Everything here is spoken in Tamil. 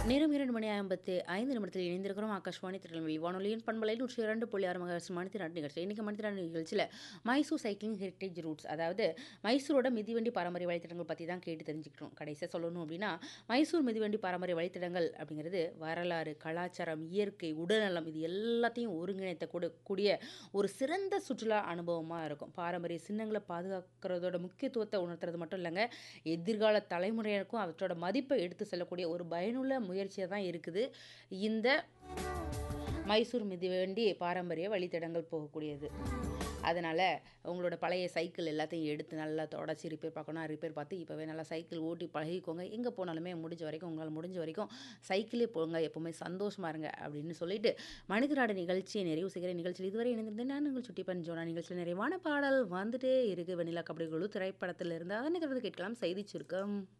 நேரம் இரண்டு மணி ஐம்பத்து ஐந்து நிமிடத்தில் இணைந்திருக்கிறோம் ஆகாஷ்வாணி திருநெல்வேலி வானொலியின் பண்பலை நூற்றி இரண்டு புள்ளி ஆறு மகர்ஸ் மணித்திராட்டு நிகழ்ச்சி இன்றைக்கி மணித்திராட்டு நிகழ்ச்சியில் மைசூர் சைக்கிளிங் ஹெரிட்டேஜ் ரூட்ஸ் அதாவது மைசூரோட மிதிவண்டி பாரம்பரிய வழித்தடங்கள் பற்றி தான் கேட்டு தெரிஞ்சுக்கிட்டோம் கடைசியாக சொல்லணும் அப்படின்னா மைசூர் மிதிவண்டி பாரம்பரிய வழித்தடங்கள் அப்படிங்கிறது வரலாறு கலாச்சாரம் இயற்கை உடல்நலம் இது எல்லாத்தையும் ஒருங்கிணைத்த கூட கூடிய ஒரு சிறந்த சுற்றுலா அனுபவமாக இருக்கும் பாரம்பரிய சின்னங்களை பாதுகாக்கிறதோட முக்கியத்துவத்தை உணர்த்துறது மட்டும் இல்லைங்க எதிர்கால தலைமுறையினருக்கும் அவற்றோட மதிப்பை எடுத்து செல்லக்கூடிய ஒரு பயனுள்ள முயற்சியாக தான் இருக்குது இந்த மைசூர் மிதிவண்டி பாரம்பரிய வழித்தடங்கள் போகக்கூடியது அதனால் உங்களோட பழைய சைக்கிள் எல்லாத்தையும் எடுத்து நல்லா தொடச்சி ரிப்பேர் பார்க்கணும் ரிப்பேர் பார்த்து இப்போவே நல்லா சைக்கிள் ஓட்டி பழகிக்கோங்க எங்கே போனாலுமே முடிஞ்ச வரைக்கும் உங்களால் முடிஞ்ச வரைக்கும் சைக்கிளே போங்க எப்போவுமே சந்தோஷமாக இருங்க அப்படின்னு சொல்லிட்டு மனிதராட நிகழ்ச்சியை நிறைவு செய்கிற நிகழ்ச்சியில் இதுவரை இணைந்திருந்தேன் நான் உங்கள் சுட்டி பஞ்சோனா நிகழ்ச்சியில் நிறைவான பாடல் வந்துட்டே இருக்கு வெண்ணிலா கபடி குழு திரைப்படத்தில் இருந்து அதனை தொடர்ந்து கேட்கலாம் செய்தி சுருக்கம்